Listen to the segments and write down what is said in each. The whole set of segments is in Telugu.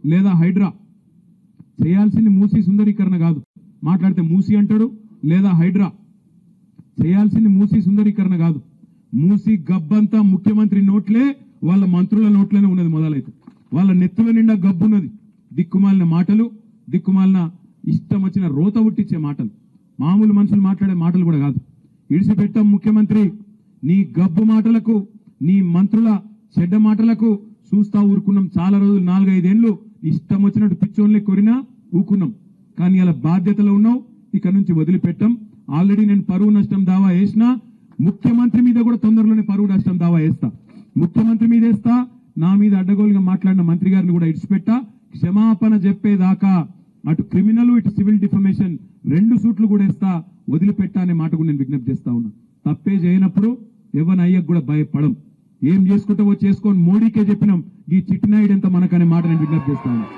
లేదా హైడ్రా చేయాల్సింది మూసి సుందరీకరణ కాదు మాట్లాడితే మూసి అంటాడు లేదా హైడ్రా చేయాల్సింది మూసి సుందరీకరణ కాదు మూసి గబ్బంతా ముఖ్యమంత్రి నోట్లే వాళ్ళ మంత్రుల నోట్లోనే ఉన్నది మొదలైతే వాళ్ళ నెత్తుల నిండా గబ్బున్నది దిక్కుమాలిన మాటలు దిక్కుమాలిన ఇష్టం వచ్చిన రోత ఉట్టించే మాటలు మామూలు మనుషులు మాట్లాడే మాటలు కూడా కాదు ఇడిసిపెట్టాం ముఖ్యమంత్రి నీ గబ్బు మాటలకు నీ మంత్రుల చెడ్డ మాటలకు చూస్తా ఊరుకున్నాం చాలా రోజులు నాలుగైదేళ్లు ఇష్టం వచ్చినట్టు పిచ్చోన్లే కొరినా ఊకున్నాం కానీ అలా బాధ్యతలో ఉన్నావు ఇక నుంచి వదిలిపెట్టాం ఆల్రెడీ నేను పరువు నష్టం దావా వేసినా ముఖ్యమంత్రి మీద కూడా తొందరలోనే పరువు నష్టం దావా వేస్తా ముఖ్యమంత్రి మీద వేస్తా నా మీద అడ్డగోలుగా మాట్లాడిన మంత్రి గారిని కూడా ఇడిచిపెట్టా క్షమాపణ చెప్పేదాకా అటు క్రిమినల్ ఇటు సివిల్ డిఫమేషన్ రెండు సూట్లు కూడా వేస్తా వదిలిపెట్టా అనే మాట కూడా నేను విజ్ఞప్తి చేస్తా ఉన్నా తప్పే చేయనప్పుడు ఎవరి అయ్యకు కూడా భయపడం ఏం చేసుకుంటావో చేసుకొని మోడీకే చెప్పినాం ఈ చిట్టినాయుడు ఎంత మనకనే మాట నేను విజ్ఞప్తి చేస్తా ఉన్నా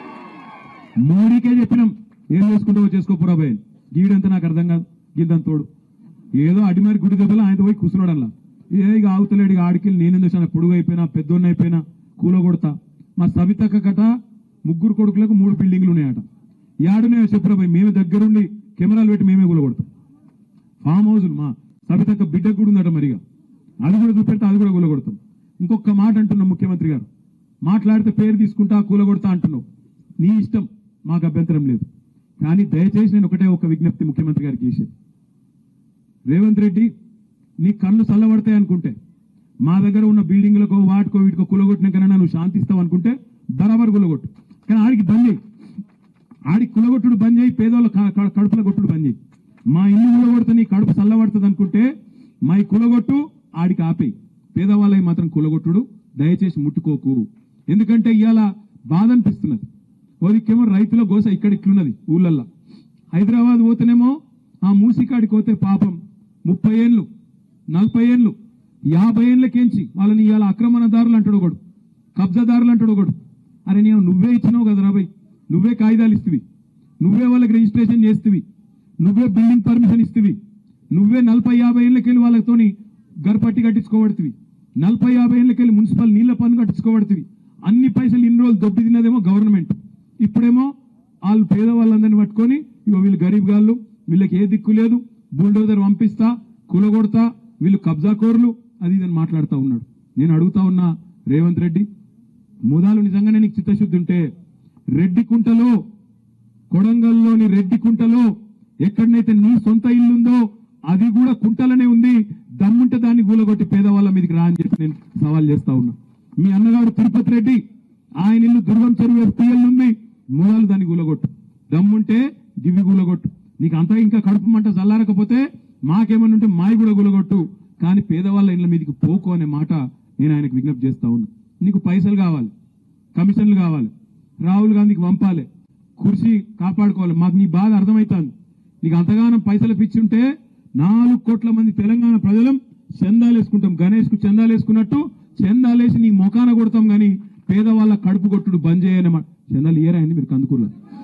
మోడీకే చెప్పినాం ఏం చేసుకుంటావో చేసుకోపురా భయ్ గీడంతా నాకు అర్థం కాదు గిందని తోడు ఏదో అడిమారి గుడి దెబ్బలో ఆయన పోయి కూర్చున్నాడు అలా ఏ ఇక ఆవుతలేడు ఇక ఆడికి నేనెందుకు చాలా పొడుగు అయిపోయినా పెద్దోన్న అయిపోయినా కూల కొడతా మా సవితక్క కట ముగ్గురు కొడుకులకు మూడు బిల్డింగ్లు ఉన్నాయట యాడునే చెప్పురా భయ్ మేమే దగ్గరుండి కెమెరాలు పెట్టి మేమే కూల కొడతాం ఫామ్ హౌస్లు మా సవితక్క బిడ్డ కూడా ఉందట మరిగా అది కూడా చూపెడితే అది కూడా కూలగొడతాం ఇంకొక మాట అంటున్నాం ముఖ్యమంత్రి గారు మాట్లాడితే పేరు తీసుకుంటా కూలగొడతా అంటున్నావు నీ ఇష్టం మాకు అభ్యంతరం లేదు కానీ దయచేసి నేను ఒకటే ఒక విజ్ఞప్తి ముఖ్యమంత్రి గారికి చేసేది రేవంత్ రెడ్డి నీ కళ్ళు చల్లబడతాయి అనుకుంటే మా దగ్గర ఉన్న బిల్డింగ్లకు వాటికో వీటికో కులగొట్టినాకైనా నువ్వు శాంతిస్తావు అనుకుంటే బరాబర్ కులగొట్టు కానీ ఆడికి బంద్ చేయి ఆడికి కులగొట్టుడు బంద్ చేయి పేదోళ్ళ క- క- కడుపుల కొట్టుడు బంద్ చేయి మా ఇల్లు కులగొడితే నీ కడుపు చల్లబడుతుంది అనుకుంటే మా ఈ కులగొట్టు ఆడికి ఆపేయి పేదవాళ్ళకి మాత్రం కులగొట్టుడు దయచేసి ముట్టుకోకు ఎందుకంటే ఇవాళ బాధ అనిపిస్తున్నది ఓదికేమో రైతుల గోస ఇక్కడ ఇట్లున్నది ఊళ్ళల్లో హైదరాబాద్ పోతేనేమో ఆ మూసికాడికి పోతే పాపం ముప్పై ఏళ్ళు నలభై ఏళ్ళు యాభై ఏళ్ళకేంచి వాళ్ళని ఇవాళ ఆక్రమణదారులు అంటాడు ఒకడు కబ్జాదారులు అంటాడు ఒకడు అరే నేను నువ్వే ఇచ్చినావు కదా రాబోయ్ నువ్వే కాగితాలు ఇస్తువి నువ్వే వాళ్ళకి రిజిస్ట్రేషన్ చేస్తువి నువ్వే బిల్డింగ్ పర్మిషన్ ఇస్తువి నువ్వే నలభై యాభై ఏళ్ళకెళ్ళి వాళ్ళతోని గర్పట్టి కట్టించుకోబడుతుంది నలభై యాభై ఏళ్ళకెళ్ళి మున్సిపల్ నీళ్ల పన్ను కట్టించుకోబడుతుంది అన్ని పైసలు ఇన్ని రోజులు దొబ్బి తిన్నదేమో గవర్నమెంట్ ఇప్పుడేమో వాళ్ళు పేదవాళ్ళందరినీ పట్టుకొని ఇగో వీళ్ళు గరీబ్ గాళ్ళు వీళ్ళకి ఏ దిక్కు లేదు బుల్డోజర్ పంపిస్తా కూలగొడతా వీళ్ళు కబ్జా కోర్లు అది ఇదని మాట్లాడుతూ ఉన్నాడు నేను అడుగుతా ఉన్నా రేవంత్ రెడ్డి ముదాలు నిజంగానే నీకు చిత్తశుద్ధి ఉంటే రెడ్డి కుంటలో కొడంగల్లోని రెడ్డి కుంటలో ఎక్కడనైతే నీ సొంత ఇల్లు ఉందో అది కూడా కుంటలనే ఉంది దమ్ముంటే దాన్ని గూలగొట్టి పేదవాళ్ళ మీదకి రా అని చెప్పి నేను సవాల్ చేస్తా ఉన్నా మీ అన్నగారు తిరుపతి రెడ్డి ఆయన ఇల్లు దుర్గం చెరువు ఎఫ్టీఎల్ ఉంది మూలాలు దాన్ని గూలగొట్టు దమ్ముంటే గివి గూలగొట్టు నీకు అంతా ఇంకా కడుపు మంట చల్లారకపోతే మాకేమన్నా ఉంటే మాయి కూడా గులగొట్టు కానీ పేదవాళ్ళ ఇళ్ళ మీదకి పోకు అనే మాట నేను ఆయనకు విజ్ఞప్తి చేస్తా ఉన్నా నీకు పైసలు కావాలి కమిషన్లు కావాలి రాహుల్ గాంధీకి పంపాలి కుర్చీ కాపాడుకోవాలి మాకు నీ బాధ అర్థమవుతుంది నీకు అంతగానం పైసలు పిచ్చుంటే నాలుగు కోట్ల మంది తెలంగాణ ప్రజలం చందాలు వేసుకుంటాం గణేష్ కు చందాలు వేసుకున్నట్టు చందాలేసి నీ మొఖాన కొడతాం గాని పేదవాళ్ళ కడుపు కొట్టుడు బంద్ చేయని మాట చందాలు ఇయరాయండి మీరు కందుకూరులో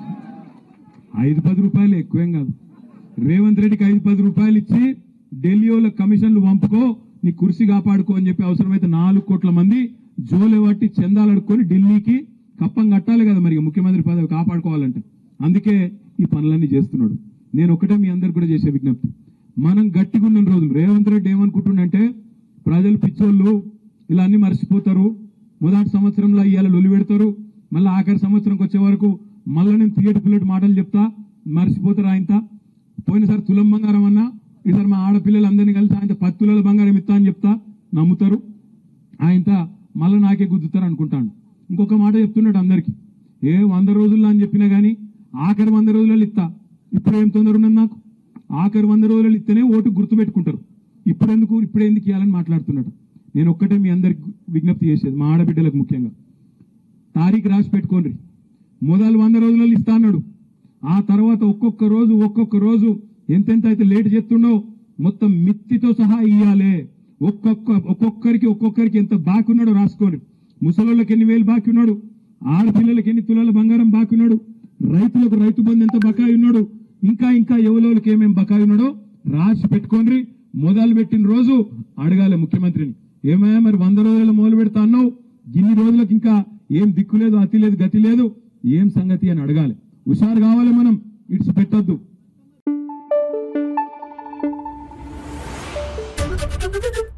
ఐదు పది రూపాయలు ఎక్కువేం కాదు రేవంత్ రెడ్డికి ఐదు పది రూపాయలు ఇచ్చి ఢిల్లీ వాళ్ళ కమిషన్లు పంపుకో నీ కుర్చీ కాపాడుకో అని చెప్పి అవసరమైతే నాలుగు కోట్ల మంది జోలు పట్టి చందాలు అడుక్కొని ఢిల్లీకి కప్పం కట్టాలి కదా మరి ఇక ముఖ్యమంత్రి పదవి కాపాడుకోవాలంటే అందుకే ఈ పనులన్నీ చేస్తున్నాడు నేను ఒకటే మీ అందరికి కూడా చేసే విజ్ఞప్తి మనం గట్టిగా ఉన్న రోజులు రేవంత్ రెడ్డి ఏమనుకుంటుండంటే ప్రజలు పిచ్చోళ్ళు ఇలా అన్ని మర్చిపోతారు మొదటి సంవత్సరంలో ఇవాళ లొలి పెడతారు మళ్ళీ ఆఖరి సంవత్సరంకి వచ్చే వరకు మళ్ళీ నేను తీయటి పిల్లటి మాటలు చెప్తా మర్చిపోతారు ఆయనతో పోయినసారి తులం బంగారం అన్నా ఈసారి మా ఆడపిల్లలందరినీ కలిసి ఆయన పది తులాల బంగారం ఇస్తా అని చెప్తా నమ్ముతారు ఆయనతో మళ్ళీ నాకే గుద్దుతారు అనుకుంటాను ఇంకొక మాట చెప్తున్నాడు అందరికి ఏ వంద రోజుల్లో అని చెప్పినా గానీ ఆఖరి వంద రోజులలో ఇస్తా ఇప్పుడు ఏం తొందర ఉన్నది నాకు ఆఖరి వంద రోజులలో ఇస్తేనే ఓటు గుర్తుపెట్టుకుంటారు ఇప్పుడు ఎందుకు ఇప్పుడు ఎందుకు ఇవ్వాలని మాట్లాడుతున్నాడు నేను ఒక్కటే మీ అందరికి విజ్ఞప్తి చేసేది మా ఆడబిడ్డలకు ముఖ్యంగా తారీఖు రాసి పెట్టుకోండి మొదలు వంద రోజులలో ఇస్తా అన్నాడు ఆ తర్వాత ఒక్కొక్క రోజు ఒక్కొక్క రోజు ఎంతెంత అయితే లేట్ చేస్తుండో మొత్తం మిత్తితో సహా ఇయ్యాలే ఒక్కొక్క ఒక్కొక్కరికి ఒక్కొక్కరికి ఎంత బాకీ ఉన్నాడో రాసుకోండి ముసలోళ్ళకి ఎన్ని వేలు బాకీ ఉన్నాడు ఆడపిల్లలకి ఎన్ని తులాల బంగారం బాకీ ఉన్నాడు రైతులకు రైతు బంధు ఎంత బకాయి ఉన్నాడు ఇంకా ఇంకా ఎవలోళ్ళకి ఏమేం బకాయి ఉన్నాడో రాసి పెట్టుకోండి మొదలు పెట్టిన రోజు అడగాలి ముఖ్యమంత్రిని ఏమయ్యా మరి వంద రోజుల మొదలు పెడతా అన్నావు ఇన్ని రోజులకు ఇంకా ఏం దిక్కు లేదు అతి లేదు గతి లేదు ఏం సంగతి అని అడగాలి హుషారు కావాలి మనం ఇట్స్ పెట్టొద్దు Thank you.